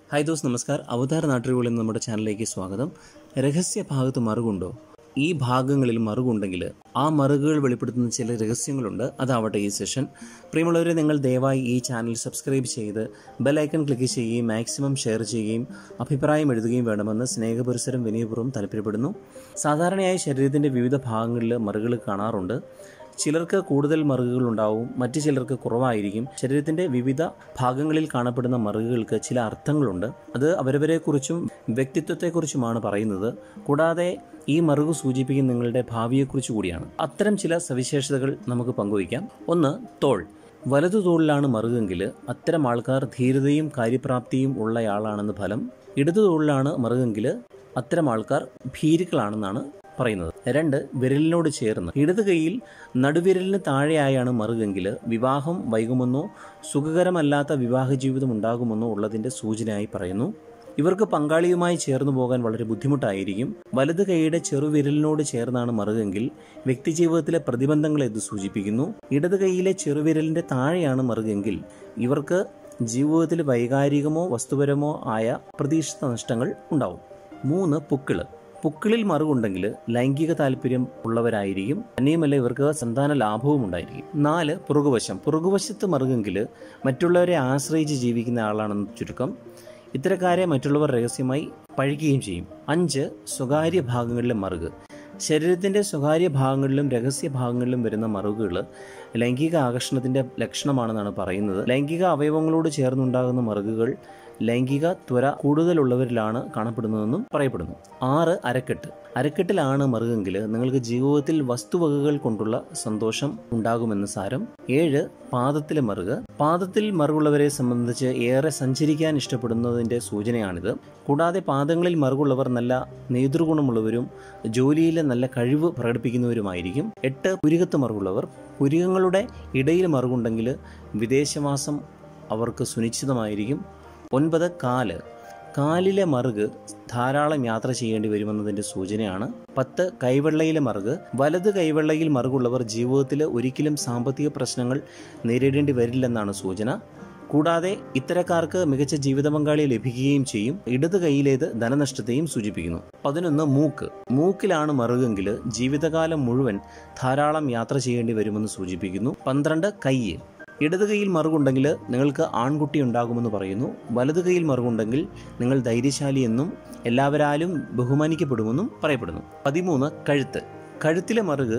hi those നമസ്കാർ അവതാര നാട്ടുകളിൽ നിന്ന് നമ്മുടെ ചാനലിലേക്ക് സ്വാഗതം രഹസ്യ ഭാഗത്ത് മറുകുണ്ടോ ഈ ഭാഗങ്ങളിൽ മറുകുണ്ടെങ്കിൽ ആ മറുകുകൾ വെളിപ്പെടുത്തുന്ന ചില രഹസ്യങ്ങളുണ്ട് അതാവട്ടെ ഈ സെഷൻ പ്രിയമുള്ളവരെ നിങ്ങൾ ദയവായി ഈ ചാനൽ സബ്സ്ക്രൈബ് ചെയ്ത് ബെലൈക്കൺ ക്ലിക്ക് ചെയ്യുകയും മാക്സിമം ഷെയർ ചെയ്യുകയും അഭിപ്രായം എഴുതുകയും വേണമെന്ന് സ്നേഹപുരസരം വിനയപൂർവ്വം താല്പര്യപ്പെടുന്നു സാധാരണയായി ശരീരത്തിൻ്റെ വിവിധ ഭാഗങ്ങളിൽ മറുകൾ കാണാറുണ്ട് ചിലർക്ക് കൂടുതൽ മറുകുകൾ ഉണ്ടാവും മറ്റു ചിലർക്ക് കുറവായിരിക്കും ശരീരത്തിന്റെ വിവിധ ഭാഗങ്ങളിൽ കാണപ്പെടുന്ന മറുകുകൾക്ക് ചില അർത്ഥങ്ങളുണ്ട് അത് അവരവരെക്കുറിച്ചും വ്യക്തിത്വത്തെക്കുറിച്ചുമാണ് പറയുന്നത് കൂടാതെ ഈ മറുകു സൂചിപ്പിക്കുന്ന നിങ്ങളുടെ ഭാവിയെക്കുറിച്ച് കൂടിയാണ് അത്തരം ചില സവിശേഷതകൾ നമുക്ക് പങ്കുവയ്ക്കാം ഒന്ന് തോൾ വലതു തോളിലാണ് മറുകെങ്കിൽ അത്തരം ആൾക്കാർ ധീരതയും കാര്യപ്രാപ്തിയും ഉള്ളയാളാണെന്ന് ഫലം ഇടതു തോളിലാണ് മറുകെങ്കിൽ അത്തരം ആൾക്കാർ ഭീരുക്കളാണെന്നാണ് പറയുന്നത് രണ്ട് വിരലിനോട് ചേർന്ന് ഇടത് കൈയിൽ നടുവിരലിന് താഴെയായാണ് മറുകെങ്കിൽ വിവാഹം വൈകുമെന്നോ സുഖകരമല്ലാത്ത വിവാഹ ജീവിതം ഉണ്ടാകുമെന്നോ ഉള്ളതിന്റെ സൂചനയായി പറയുന്നു ഇവർക്ക് പങ്കാളിയുമായി ചേർന്നു പോകാൻ വളരെ ബുദ്ധിമുട്ടായിരിക്കും വലത് കൈയുടെ ചെറുവിരലിനോട് ചേർന്നാണ് മറുകെങ്കിൽ വ്യക്തിജീവിതത്തിലെ പ്രതിബന്ധങ്ങളെ ഇത് സൂചിപ്പിക്കുന്നു ഇടത് കൈയിലെ ചെറുവിരലിന്റെ താഴെയാണ് മറുകെങ്കിൽ ഇവർക്ക് ജീവിതത്തിൽ വൈകാരികമോ വസ്തുപരമോ ആയ പ്രതീക്ഷിത നഷ്ടങ്ങൾ ഉണ്ടാവും മൂന്ന് പുക്കിള് പുക്കിളിൽ മറുകുണ്ടെങ്കിൽ ലൈംഗിക താല്പര്യം ഉള്ളവരായിരിക്കും തന്നെയുമല്ല ഇവർക്ക് സന്താന ലാഭവും ഉണ്ടായിരിക്കും നാല് പുറകുവശം പുറകുവശത്ത് മറുകെങ്കിൽ മറ്റുള്ളവരെ ആശ്രയിച്ച് ജീവിക്കുന്ന ആളാണെന്ന് ചുരുക്കം ഇത്തരക്കാരെ മറ്റുള്ളവർ രഹസ്യമായി പഴിക്കുകയും ചെയ്യും അഞ്ച് സ്വകാര്യ ഭാഗങ്ങളിലെ മറുക് ശരീരത്തിൻ്റെ സ്വകാര്യ ഭാഗങ്ങളിലും രഹസ്യ ഭാഗങ്ങളിലും വരുന്ന മറുകുകൾ ലൈംഗിക ആകർഷണത്തിൻ്റെ ലക്ഷണമാണെന്നാണ് പറയുന്നത് ലൈംഗിക അവയവങ്ങളോട് ചേർന്നുണ്ടാകുന്ന മറുകുകൾ ലൈംഗിക ത്വര കൂടുതലുള്ളവരിലാണ് കാണപ്പെടുന്നതെന്നും പറയപ്പെടുന്നു ആറ് അരക്കെട്ട് അരക്കെട്ടിലാണ് മറുകെങ്കിൽ നിങ്ങൾക്ക് ജീവിതത്തിൽ വസ്തുവകകൾ കൊണ്ടുള്ള സന്തോഷം ഉണ്ടാകുമെന്ന് സാരം ഏഴ് പാദത്തിലെ മറുക് പാദത്തിൽ മറുകുള്ളവരെ സംബന്ധിച്ച് ഏറെ സഞ്ചരിക്കാൻ ഇഷ്ടപ്പെടുന്നതിൻ്റെ സൂചനയാണിത് കൂടാതെ പാദങ്ങളിൽ മറുകുള്ളവർ നല്ല നേതൃഗുണമുള്ളവരും ജോലിയിൽ നല്ല കഴിവ് പ്രകടിപ്പിക്കുന്നവരുമായിരിക്കും എട്ട് പുരികത്ത് മറുകുള്ളവർ പുരികങ്ങളുടെ ഇടയിൽ മറുകുണ്ടെങ്കിൽ വിദേശവാസം അവർക്ക് സുനിശ്ചിതമായിരിക്കും ഒൻപത് കാല് കാലിലെ മറുക് ധാരാളം യാത്ര ചെയ്യേണ്ടി വരുമെന്നതിൻ്റെ സൂചനയാണ് പത്ത് കൈവെള്ളയിലെ മറുക് വലത് കൈവെള്ളയിൽ മറുകുള്ളവർ ജീവിതത്തിൽ ഒരിക്കലും സാമ്പത്തിക പ്രശ്നങ്ങൾ നേരിടേണ്ടി വരില്ലെന്നാണ് സൂചന കൂടാതെ ഇത്തരക്കാർക്ക് മികച്ച ജീവിത പങ്കാളിയെ ലഭിക്കുകയും ചെയ്യും ഇടത് കൈയിലേത് ധനനഷ്ടത്തെയും സൂചിപ്പിക്കുന്നു പതിനൊന്ന് മൂക്ക് മൂക്കിലാണ് മറുകെങ്കിൽ ജീവിതകാലം മുഴുവൻ ധാരാളം യാത്ര ചെയ്യേണ്ടി വരുമെന്ന് സൂചിപ്പിക്കുന്നു പന്ത്രണ്ട് കയ്യ് ഇടത് കൈയിൽ മറുകുണ്ടെങ്കിൽ നിങ്ങൾക്ക് ആൺകുട്ടി ഉണ്ടാകുമെന്ന് പറയുന്നു വലത് കൈയിൽ മറുകുണ്ടെങ്കിൽ നിങ്ങൾ ധൈര്യശാലി എന്നും എല്ലാവരാലും ബഹുമാനിക്കപ്പെടുമെന്നും പറയപ്പെടുന്നു പതിമൂന്ന് കഴുത്ത് കഴുത്തിലെ മറുക്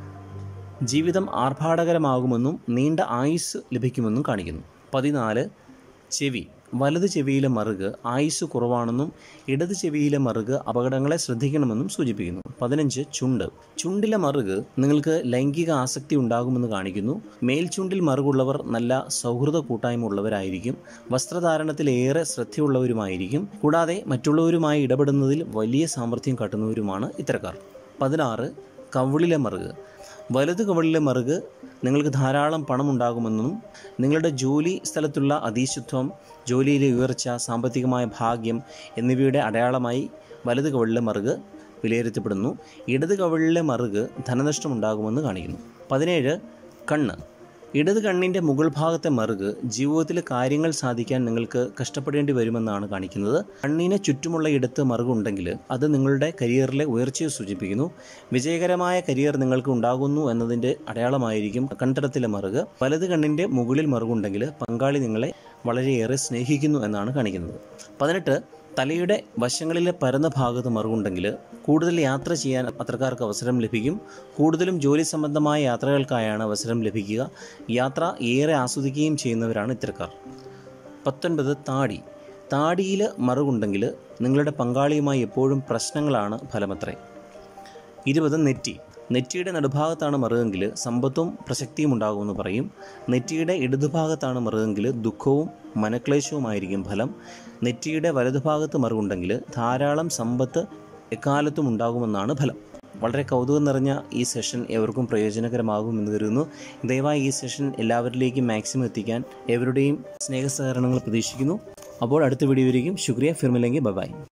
ജീവിതം ആർഭാടകരമാകുമെന്നും നീണ്ട ആയുസ് ലഭിക്കുമെന്നും കാണിക്കുന്നു പതിനാല് ചെവി വലത് ചെവിയിലെ മറുക് ആയുസ് കുറവാണെന്നും ഇടത് ചെവിയിലെ മറുക് അപകടങ്ങളെ ശ്രദ്ധിക്കണമെന്നും സൂചിപ്പിക്കുന്നു പതിനഞ്ച് ചുണ്ട് ചുണ്ടിലെ മറുക് നിങ്ങൾക്ക് ലൈംഗിക ആസക്തി ഉണ്ടാകുമെന്ന് കാണിക്കുന്നു മേൽചുണ്ടിൽ മറുകുള്ളവർ നല്ല സൗഹൃദ കൂട്ടായ്മ ഉള്ളവരായിരിക്കും വസ്ത്രധാരണത്തിൽ ഏറെ ശ്രദ്ധയുള്ളവരുമായിരിക്കും കൂടാതെ മറ്റുള്ളവരുമായി ഇടപെടുന്നതിൽ വലിയ സാമർഥ്യം കാട്ടുന്നവരുമാണ് ഇത്തരക്കാർ പതിനാറ് കവിളിലെ മറുക് വലത് കവിളിലെ മറുക് നിങ്ങൾക്ക് ധാരാളം പണം ഉണ്ടാകുമെന്നും നിങ്ങളുടെ ജോലി സ്ഥലത്തുള്ള അതീശത്വം ജോലിയിലെ ഉയർച്ച സാമ്പത്തികമായ ഭാഗ്യം എന്നിവയുടെ അടയാളമായി വലത് കവിളിലെ മറുക് വിലയിരുത്തപ്പെടുന്നു ഇടത് കവിളിലെ മറുക് ധനനഷ്ടമുണ്ടാകുമെന്ന് കാണിക്കുന്നു പതിനേഴ് കണ്ണ് ഇടത് കണ്ണിൻ്റെ മുകൾ ഭാഗത്തെ മറുക് ജീവിതത്തിൽ കാര്യങ്ങൾ സാധിക്കാൻ നിങ്ങൾക്ക് കഷ്ടപ്പെടേണ്ടി വരുമെന്നാണ് കാണിക്കുന്നത് കണ്ണിന് ചുറ്റുമുള്ള ഇടത്ത് മറുകുണ്ടെങ്കിൽ അത് നിങ്ങളുടെ കരിയറിലെ ഉയർച്ചയെ സൂചിപ്പിക്കുന്നു വിജയകരമായ കരിയർ നിങ്ങൾക്ക് ഉണ്ടാകുന്നു എന്നതിൻ്റെ അടയാളമായിരിക്കും കണ്ടടത്തിലെ മറുക് വലത് കണ്ണിൻ്റെ മുകളിൽ മറുകുണ്ടെങ്കിൽ പങ്കാളി നിങ്ങളെ വളരെയേറെ സ്നേഹിക്കുന്നു എന്നാണ് കാണിക്കുന്നത് പതിനെട്ട് തലയുടെ വശങ്ങളിലെ പരന്ന ഭാഗത്ത് മറുകുണ്ടെങ്കിൽ കൂടുതൽ യാത്ര ചെയ്യാൻ പത്രക്കാർക്ക് അവസരം ലഭിക്കും കൂടുതലും ജോലി സംബന്ധമായ യാത്രകൾക്കായാണ് അവസരം ലഭിക്കുക യാത്ര ഏറെ ആസ്വദിക്കുകയും ചെയ്യുന്നവരാണ് ഇത്തരക്കാർ പത്തൊൻപത് താടി താടിയിൽ മറുകുണ്ടെങ്കിൽ നിങ്ങളുടെ പങ്കാളിയുമായി എപ്പോഴും പ്രശ്നങ്ങളാണ് ഫലമത്രേ ഇരുപത് നെറ്റി നെറ്റിയുടെ നടുഭാഗത്താണ് മറുകെങ്കിൽ സമ്പത്തും പ്രസക്തിയും ഉണ്ടാകുമെന്ന് പറയും നെറ്റിയുടെ ഇടതുഭാഗത്താണ് മറുകെങ്കിൽ ദുഃഖവും മനക്ലേശവുമായിരിക്കും ഫലം നെറ്റിയുടെ വലതുഭാഗത്ത് മറുകുണ്ടെങ്കിൽ ധാരാളം സമ്പത്ത് എക്കാലത്തും ഉണ്ടാകുമെന്നാണ് ഫലം വളരെ കൗതുകം നിറഞ്ഞ ഈ സെഷൻ ഏവർക്കും പ്രയോജനകരമാകുമെന്ന് കരുതുന്നു ദയവായി ഈ സെഷൻ എല്ലാവരിലേക്കും മാക്സിമം എത്തിക്കാൻ ഏവരുടെയും സ്നേഹസഹകരണങ്ങൾ പ്രതീക്ഷിക്കുന്നു അപ്പോൾ അടുത്ത വീഡിയോയിലേക്കും ശുക്രിയ ഫിർമില്ലെങ്കിൽ ബൈ